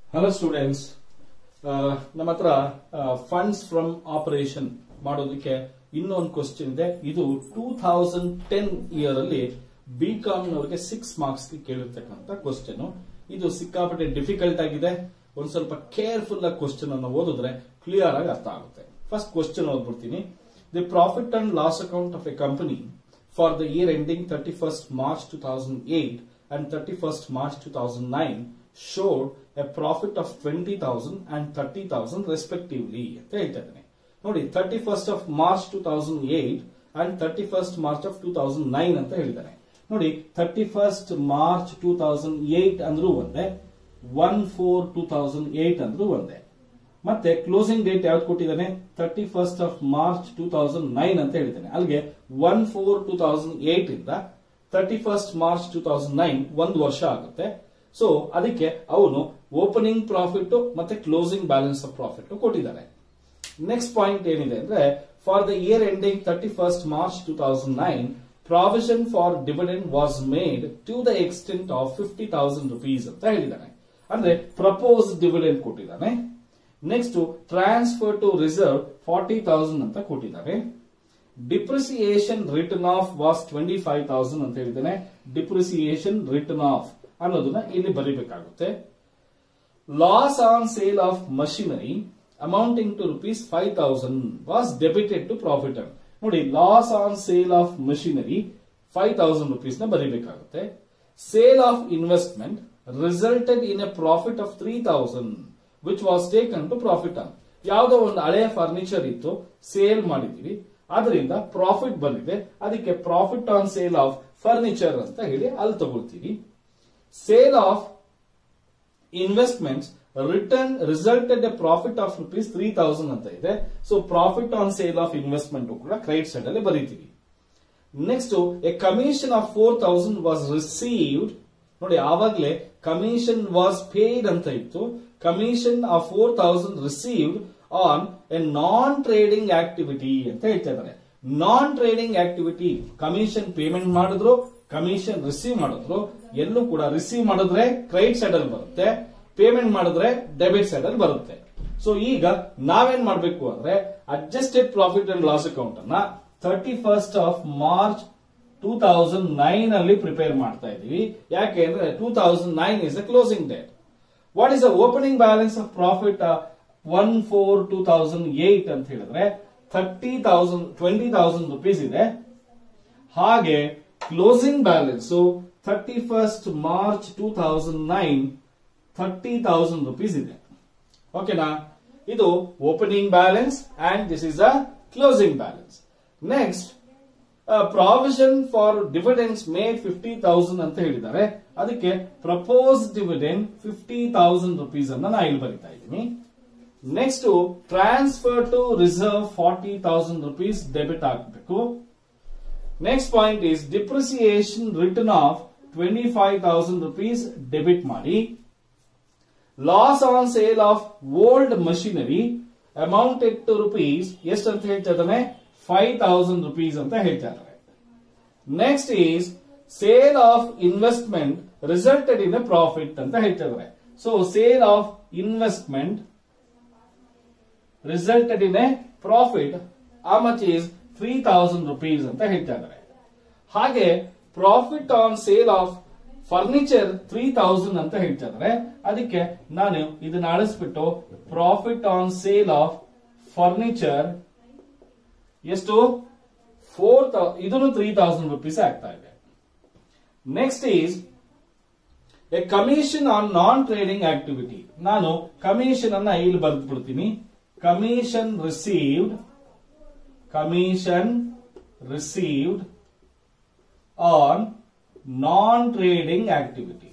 hello students ನಮ್ಮ ಹತ್ರ funds from operation ಮಾಡೋದಕ್ಕೆ ಇನ್ನೊಂದು ಕ್ವಶನ್ ಇದೆ ಇದು ಟೂ ಥೌಸಂಡ್ ಟೆನ್ ಇಯರ್ ಅಲ್ಲಿ ಬಿ ಕಾಮ್ ನವರಿಗೆ ಸಿಕ್ಸ್ ಮಾರ್ಕ್ಸ್ ಕೇಳಿರ್ತಕ್ಕಂಥ ಕ್ವಶನ್ ಇದು ಸಿಕ್ಕಾಪಟ್ಟೆ ಡಿಫಿಕಲ್ಟ್ ಆಗಿದೆ ಒಂದ್ ಸ್ವಲ್ಪ ಕೇರ್ಫುಲ್ ಆಗಿ ಕ್ವಶನ್ ಅನ್ನು ಓದಿದ್ರೆ ಕ್ಲಿಯರ್ ಆಗಿ ಅರ್ಥ ಆಗುತ್ತೆ ಫಸ್ಟ್ ಕ್ವಶನ್ ಓದ್ಬಿಡ್ತೀನಿ the profit and loss account of a company for the year ending thirty first March two thousand eight and thirty first March two thousand nine showed a profit of 20,000 and 30,000 respectively ಅಂತ ಹೇಳ್ತಾ ಇದ್ದೇನೆ ನೋಡಿ thirty first of March two thousand eight and thirty first March of two thousand nine ಅಂತ ಹೇಳಿದ್ದಾನೆ ನೋಡಿ thirty first March two thousand eight ಅಂದ್ರೂ ಒಂದೇ one four two thousand eight ಅಂದ್ರೂ ಒಂದೇ ಮತ್ತೆ ಕ್ಲೋಸಿಂಗ್ ಡೇಟ್ ಯಾವ್ದು ಕೊಟ್ಟಿದ್ದಾನೆ thirty first of March two thousand nine ಅಂತ ಹೇಳಿದ್ದಾನೆ ಅಲ್ಲಿಗೆ one four two thousand eight ಇಂದ thirty first March two thousand nine ಒಂದು ವರ್ಷ ಆಗುತ್ತೆ ಸೊ ಅದಕ್ಕೆ ಅವನು ಓಪನಿಂಗ್ ಪ್ರಾಫಿಟ್ ಮತ್ತೆ ಕ್ಲೋಸಿಂಗ್ ಬ್ಯಾಲೆನ್ಸ್ ಆಫ್ ಪ್ರಾಫಿಟ್ ಕೊಟ್ಟಿದ್ದಾರೆ ನೆಕ್ಸ್ಟ್ ಪಾಯಿಂಟ್ ಏನಿದೆ ಅಂದ್ರೆ for the year ending thirty first March two thousand nine provision for dividend was made to the extent of fifty thousand rupees ಅಂತ ಹೇಳಿದ್ದಾನೆ ಅಂದ್ರೆ propose dividend ಕೊಟ್ಟಿದ್ದಾನೆ next transfer to reserve forty thousand ಅಂತ ಕೊಟ್ಟಿದ್ದಾರೆ depreciation written off was twenty five thousand ಅಂತ ಹೇಳಿದ್ದಾನೆ depreciation written off ಅನ್ನೋದನ್ನ ಇಲ್ಲಿ ಬರೀಬೇಕಾಗುತ್ತೆ loss on sale of machinery amounting to rupees five thousand was debited to profit ನೋಡಿ loss on sale of machinery five thousand rupees ನ ಬರೀಬೇಕಾಗುತ್ತೆ sale of investment resulted in a profit of three thousand which was taken to profit ಅನ್ ಯಾವುದೋ ಒಂದು ಹಳೆಯ furniture ಇತ್ತು sale ಮಾಡಿದೀವಿ ಅದರಿಂದ ಪ್ರಾಫಿಟ್ ಬಂದಿದೆ ಅದಕ್ಕೆ profit on sale of furniture ಅಂತ ಹೇಳಿ ಅಲ್ಲಿ ತಗೊಳ್ತೀವಿ sale of investments return resulted a profit of rupees three thousand ಅಂತ ಇದೆ so profit on sale of investment ಕೂಡ ಕ್ರೆಡಿಟ್ ಸೈಡ್ ಅಲ್ಲಿ ಬರೀತೀವಿ next a commission of four thousand was received ನೋಡಿ ಆವಾಗಲೇ ಕಮಿಷನ್ ವಾಸ್ ಪೇಡ್ ಅಂತ ಇತ್ತು commission of four thousand received on a non trading activity ಅಂತ ಹೇಳ್ತಾ ಇದ್ದಾರೆ non trading activity commission payment ಮಾಡಿದ್ರು ಕಮಿಷನ್ ರಿಸೀವ್ ಮಾಡಿದ್ರು ಎಲ್ಲೂ ಕೂಡ ರಿಸೀವ್ ಮಾಡಿದ್ರೆ ಕ್ರೆಡಿಟ್ ಸೈಡ್ ಅಲ್ಲಿ ಬರುತ್ತೆ ಪೇಮೆಂಟ್ ಮಾಡಿದ್ರೆ ಡೆಬಿಟ್ ಸೈಡ್ ಅಲ್ಲಿ ಬರುತ್ತೆ ಸೊ ಈಗ ನಾವೇನ್ ಮಾಡ್ಬೇಕು ಅಂದ್ರೆ adjusted profit and loss account ಅನ್ನ thirty first of March two thousand nine ಅಲ್ಲಿ ಪ್ರಿಪೇರ್ ಮಾಡ್ತಾ ಇದೀವಿ ಯಾಕೆ ಅಂದ್ರೆ two thousand nine is a closing date what is the opening balance of profit one four two thousand eight ಅಂತ ಹೇಳಿದ್ರೆ thirty thousand twenty thousand rupees ಇದೆ ಹಾಗೆ closing balance thirty first March two thousand nine thirty thousand rupees ಇದೆ ಓಕೆನಾ ಇದು opening balance and this is a closing balance next provision for dividends made fifty thousand ಅಂತ ಹೇಳಿದ್ದಾರೆ ಅದಕ್ಕೆ propose dividend fifty thousand rupees ಅನ್ನ ನಾ ಇಲ್ಲಿ ಬರಿತಾ ಇದ್ದೀನಿ next transfer to reserve forty thousand rupees debit ಆಗಬೇಕು next point is depreciation written off twenty five thousand rupees debit ಮಾಡಿ loss on sale of old machinery amounted to rupees ಎಷ್ಟು ಅಂತ ಹೇಳ್ತಾ ಇದ್ದಾನೆ ಫೈವ್ ತೌಸಂಡ್ ರುಪೀಸ್ ಅಂತ ಹೇಳ್ತಾ ಇದ್ದಾರೆ next is sale of investment resulted in a profit ಅಂತ ಹೇಳ್ತಾ ಇದ್ದಾರೆ so sale of investment resulted in a profit ಆ much is three thousand rupees ಅಂತ ಹೇಳ್ತಾ ಇದ್ದಾರೆ ಹಾಗೆ profit on sale of furniture three thousand ಅಂತ ಹೇಳ್ತಾ ಇದ್ದಾರೆ ಅದಕ್ಕೆ ನಾನು ಇದನ್ನ ಅಳಿಸ್ಬಿಟ್ಟು profit on sale of furniture ಎಷ್ಟು ಫೋರ್ ಇದನ್ನು ತ್ರೀ ತೌಸಂಡ್ ರುಪೀಸ್ ಆಗ್ತಾ ಇದೆ next is a commission on non trading activity ನಾನು ಕಮಿಷನ್ ಅನ್ನ ಇಲ್ಲಿ ಬರೆದು ಬಿಡ್ತೀನಿ commission received commission received on non trading activity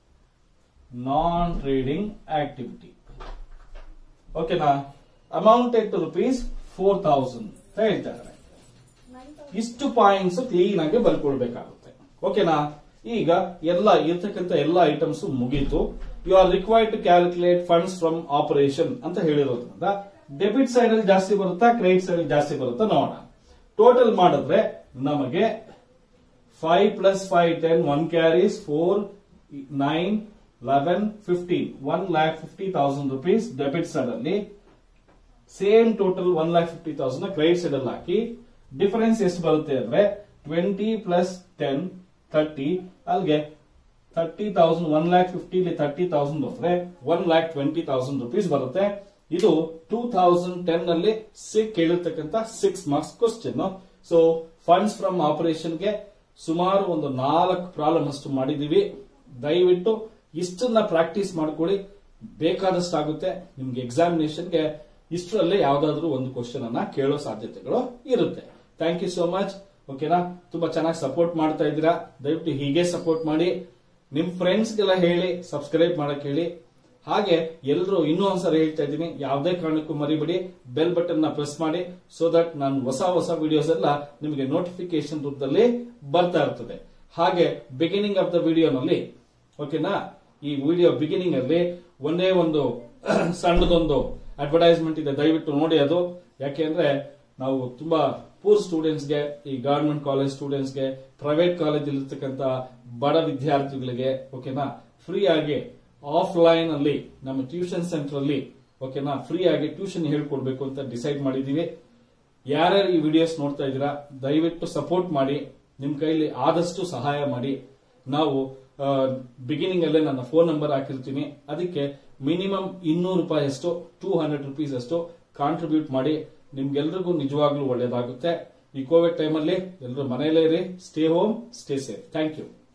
non trading activity ಓಕೆನಾ amounted to rupees four thousand ಅಂತ ಹೇಳ್ತಾ ಇದ್ದಾರೆ ಇಷ್ಟು ಪಾಯಿಂಟ್ಸ್ ಕ್ಲೀನ್ ಆಗಿ ಬರ್ಕೊಳ್ಬೇಕಾಗುತ್ತೆ ಓಕೆನಾ ಈಗ ಎಲ್ಲ ಇರ್ತಕ್ಕಂಥ ಎಲ್ಲ ಐಟಮ್ಸ್ ಮುಗೀತು you are required to calculate funds from operation ಅಂತ ಹೇಳಿರೋದ್ರಿಂದ ಡೆಬಿಟ್ ಸೈಡ್ ಅಲ್ಲಿ ಜಾಸ್ತಿ ಬರುತ್ತಾ ಕ್ರೆಡಿಟ್ ಸೈಡ್ ಅಲ್ಲಿ ಜಾಸ್ತಿ ಬರುತ್ತಾ ನೋಡೋಣ ಟೋಟಲ್ ಮಾಡಿದ್ರೆ ನಮಗೆ five plus five ten one carries four nine eleven fifteen one lakh fifty thousand rupees debit side ಅಲ್ಲಿ same total one lakh fifty thousand credit side ಅಲ್ಲಿ ಹಾಕಿ ಡಿಫರೆನ್ಸ್ ಎಷ್ಟು ಬರುತ್ತೆ ಅಂದ್ರೆ ಟ್ವೆಂಟಿ ಪ್ಲಸ್ ಟೆನ್ ಥರ್ಟಿ ಅಲ್ಲಿಗೆ thirty thousand one lakh fifty thirty thousand ಹೋದ್ರೆ one lakh twenty thousand rupees ಬರುತ್ತೆ ಇದು ಟೂ ತೌಸಂಡ್ ಟೆನ್ ನಲ್ಲಿ ಸಿಕ್ ಕೇಳಿರ್ತಕ್ಕಂಥ six marks question so funds from ಆಪರೇಷನ್ಗೆ ಸುಮಾರು ಒಂದು ನಾಲ್ಕು ಪ್ರಾಬ್ಲಮ್ ಅಷ್ಟು ಮಾಡಿದೀವಿ ದಯವಿಟ್ಟು ಇಷ್ಟನ್ನ ಪ್ರಾಕ್ಟೀಸ್ ಮಾಡ್ಕೊಳ್ಳಿ ಬೇಕಾದಷ್ಟು ಆಗುತ್ತೆ ನಿಮ್ಗೆ ಎಕ್ಸಾಮಿನೇಷನ್ಗೆ ಇಷ್ಟರಲ್ಲೇ ಯಾವ್ದಾದ್ರು ಒಂದು ಕ್ವಶನ್ ಅನ್ನ ಕೇಳೋ ಸಾಧ್ಯತೆಗಳು ಇರುತ್ತೆ ಥ್ಯಾಂಕ್ ಯು ಸೋ ಮಚ್ ಓಕೆನಾ ತುಂಬಾ ಚೆನ್ನಾಗಿ ಸಪೋರ್ಟ್ ಮಾಡ್ತಾ ಇದ್ದೀರಾ ದಯವಿಟ್ಟು ಹೀಗೆ ಸಪೋರ್ಟ್ ಮಾಡಿ ನಿಮ್ ಫ್ರೆಂಡ್ಸ್ಗೆಲ್ಲ ಹೇಳಿ ಸಬ್ಸ್ಕ್ರೈಬ್ ಮಾಡಕ್ ಹೇಳಿ ಹಾಗೆ ಎಲ್ಲರೂ ಇನ್ನೂ ಒಂದ್ಸರಿ ಹೇಳ್ತಾ ಇದ್ದೀನಿ ಯಾವುದೇ ಕಾರಣಕ್ಕೂ ಮರಿಬೇಡಿ ಬೆಲ್ ಬಟನ್ ನ ಪ್ರೆಸ್ ಮಾಡಿ ಸೊ ದಟ್ ನಾನು ಹೊಸ ಹೊಸ ವಿಡಿಯೋಸ್ ಎಲ್ಲ ನಿಮಗೆ ನೋಟಿಫಿಕೇಶನ್ ರೂಪದಲ್ಲಿ ಬರ್ತಾ ಇರ್ತದೆ ಹಾಗೆ ಬಿಗಿನಿಂಗ್ ಆಫ್ ದ ವಿಡಿಯೋನಲ್ಲಿ ಓಕೆನಾ ಈ ವಿಡಿಯೋ ಬಿಗಿನಿಂಗ್ ಅಲ್ಲಿ ಒಂದೇ ಒಂದು ಸಣ್ಣದೊಂದು ಅಡ್ವರ್ಟೈಸ್ಮೆಂಟ್ ಇದೆ ದಯವಿಟ್ಟು ನೋಡಿ ಅದು ಯಾಕೆಂದ್ರೆ ನಾವು ತುಂಬಾ ಪೂರ್ ಸ್ಟೂಡೆಂಟ್ಸ್ಗೆ ಈ ಗವರ್ಮೆಂಟ್ ಕಾಲೇಜ್ ಸ್ಟೂಡೆಂಟ್ಸ್ಗೆ ಪ್ರೈವೇಟ್ ಕಾಲೇಜ್ ಇರ್ತಕ್ಕಂತ ಬಡ ವಿದ್ಯಾರ್ಥಿಗಳಿಗೆ ಓಕೆನಾ ಫ್ರೀ ಆಗಿ ಆಫ್ಲೈನ್ ಅಲ್ಲಿ ನಮ್ಮ ಟ್ಯೂಷನ್ ಸೆಂಟರ್ ಅಲ್ಲಿ ಓಕೆನಾ ಫ್ರೀ ಆಗಿ ಟ್ಯೂಷನ್ ಹೇಳ್ಕೊಡ್ಬೇಕು ಅಂತ ಡಿಸೈಡ್ ಮಾಡಿದೀವಿ ಯಾರ್ಯಾರು ಈ ವಿಡಿಯೋಸ್ ನೋಡ್ತಾ ಇದ್ದೀರಾ ದಯವಿಟ್ಟು ಸಪೋರ್ಟ್ ಮಾಡಿ ನಿಮ್ ಕೈಲಿ ಆದಷ್ಟು ಸಹಾಯ ಮಾಡಿ ನಾವು ಬಿಗಿನಿಂಗ್ ಅಲ್ಲೇ ನನ್ನ ಫೋನ್ ನಂಬರ್ ಹಾಕಿರ್ತೀನಿ ಅದಕ್ಕೆ ಮಿನಿಮಮ್ ಇನ್ನೂರು ರೂಪಾಯಿ ಅಷ್ಟು ಟೂ ಹಂಡ್ರೆಡ್ ರುಪೀಸ್ ಅಷ್ಟು ಕಾಂಟ್ರಿಬ್ಯೂಟ್ ಮಾಡಿ ನಿಮ್ಗೆಲ್ರಿಗೂ ನಿಜವಾಗ್ಲೂ ಒಳ್ಳೇದಾಗುತ್ತೆ ಈ ಕೋವಿಡ್ ಟೈಮಲ್ಲಿ ಎಲ್ಲರೂ ಮನೆಯಲ್ಲೇ ಇರಿ stay home stay safe thank you